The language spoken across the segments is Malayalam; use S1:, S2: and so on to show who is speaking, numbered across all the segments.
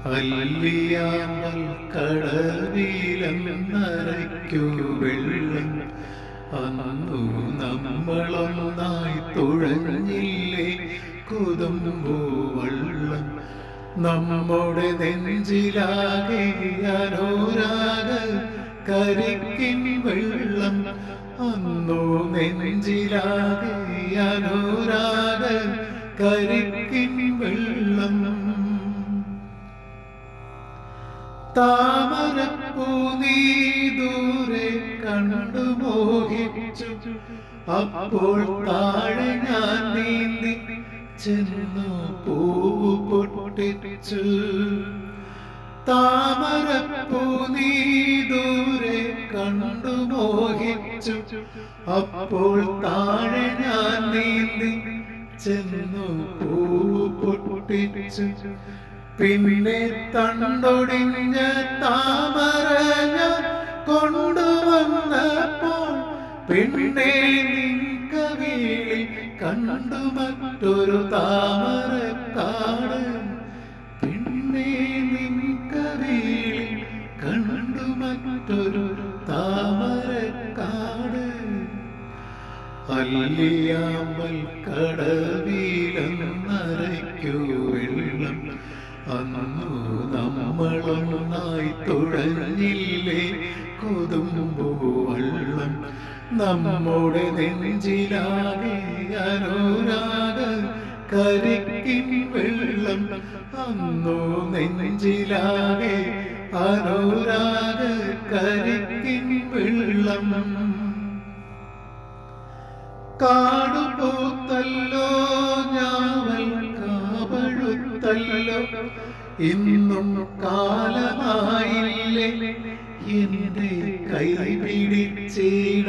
S1: അല്ലിയാമ്പൽ കടവിലെന്നരയ്ക്കു വെള്ളം അന്നു നമ്മളൊന്നായി തുഴഞ്ഞില്ലേ കുതുമ്പോ വള്ളം നമ്മുടെ നെഞ്ചിലാകെ അനുരാഗ കരിക്കിൻ വെള്ളം അന്നു നെഞ്ചിലാകെ അനുരാഗ കരിക്കിൻ വെള്ളം താമരപ്പൂ നീ ദൂരെ കണ്ടു മോഹിച്ചു അപ്പോൾ താഴെ ഞാൻ നീന്തി ചെന്നു പൂവ് പൊട്ടിച്ചു താമരപ്പൂ നീ ദൂരെ കണ്ടു മോഹിച്ചു അപ്പോൾ താഴെ ഞാൻ നീന്തി ചെന്നു പൂവ് പൊട്ടിച്ചു പിന്നെ തണ്ടൊടിഞ്ഞ താമര ഞാൻ കൊണ്ടുവന്നപ്പോൾ പിന്നെ നിൻകവിളി കണ്ടു മറ്റൊരു താമര കാട് പിന്നെ നിൻകവിളി കണ്ടു മറ്റൊരു താമര കാട് അല്ലിയാമ്പൽ കടവിലെന്നരയ്ക്കു വെള്ളം അന്നു നമ്മളൊന്നായി തുഴഞ്ഞില്ലേ കൊതുമ്പോ വള്ളം നമ്മുടെ നെഞ്ചിലാകെ അനുരാഗ കരിക്കിൻ വെള്ളം അന്നു നെഞ്ചിലാകെ അനുരാഗ കരിക്കിൻ വെള്ളം കാടുപൂത്തല്ലോ ഞാവൽ കാവഴുത്തല്ലോ ഇന്നും കാലമായില്ലേ എന്റെ കൈ പിടിച്ചിട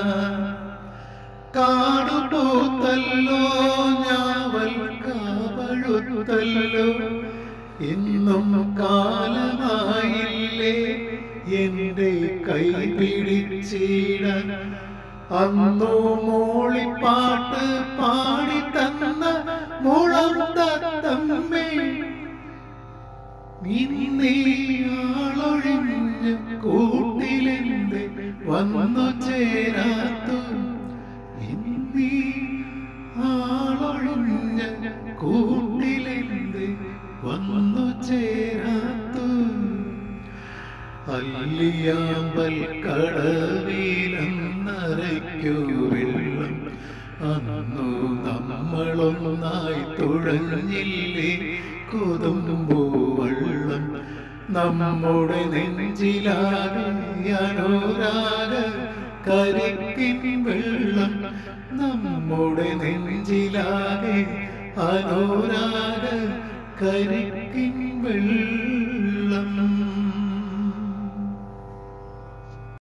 S1: കാടുപൂത്തല്ലോ ഞാവൽ കാവഴുത്തല്ലോ ഇന്നും കാലമായില്ലേ എന്റെ കൈ പിടിച്ചിടാൻ അന്നു മൂളിപ്പാട്ട് പാടി തന്ന മുളം തത്തമ്മേ നീയാളൊഴിഞ്ഞ കൂട്ടിലെന്ത് വന്നു ചേരാത്തു ഇന്നീ ആളൊഴിഞ്ഞ കൂട്ടിലെന്ത് വന്നു ചേരാത്തു അല്ലിയാമ്പൽ കടവിലെന്നരയ്ക്കു വെള്ളം അന്നു നമ്മളൊന്നായി തുഴഞ്ഞില്ലേ കൊതുമ്പോ വള്ളം നമ്മുടെ നെഞ്ചിലാകെ അനുരാഗ കരിക്കിൻ വെള്ളം നമ്മുടെ നെഞ്ചിലാകെ അനുരാഗ കരിക്കിൻ വെള്ളം